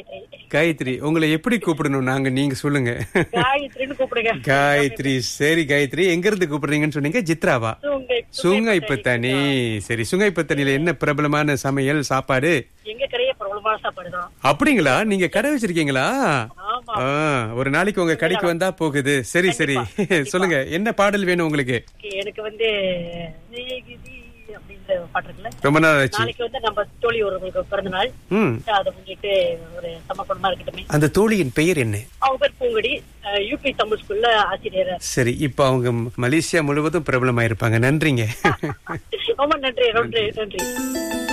காயத்ரி காயத்ரி உங்களை எப்படி கூப்பிடணும் நாங்க நீங்க சொல்லுங்க காயத்ரின்னு கூப்பிடுங்க காயத்ரி சரி காயத்ரி எங்க இருந்து கூப்பிடுறீங்கன்னு சொன்னீங்க சித்ராவா சுங்கை சுங்கைப்பத்தனி சரி சுங்கைப்பத்தனில என்ன பிரபலமான சமையல் சாப்பாடு எங்க கடையே பிரபலமான சாப்பாடு தான் அப்படிங்களா நீங்க கடை வச்சிருக்கீங்களா ஆமா ஆ, ஒரு நாளைக்கு உங்க கடைக்கு வந்தா போகுது சரி சரி சொல்லுங்க என்ன பாடல் வேணும் உங்களுக்கு எனக்கு வந்து சிநேகிதி அப்படின்ற பாட்டு இருக்குல்ல ரொம்ப நாள் ஆச்சு நாளைக்கு வந்து நம்ம தோழி ஒருவங்களுக்கு பிறந்த நாள் ம் அதை முன்னிட்டு ஒரு சமக்குடமா இருக்கட்டுமே அந்த தோழியின் பெயர் என்ன அவங்க பேர் பூங்கடி யூபி தமிழ் ஸ்கூல்ல ஆசிரியர் சரி இப்ப அவங்க மலேசியா முழுவதும் பிரபலமாயிருப்பாங்க நன்றிங்க ரொம்ப நன்றி நன்றி நன்றி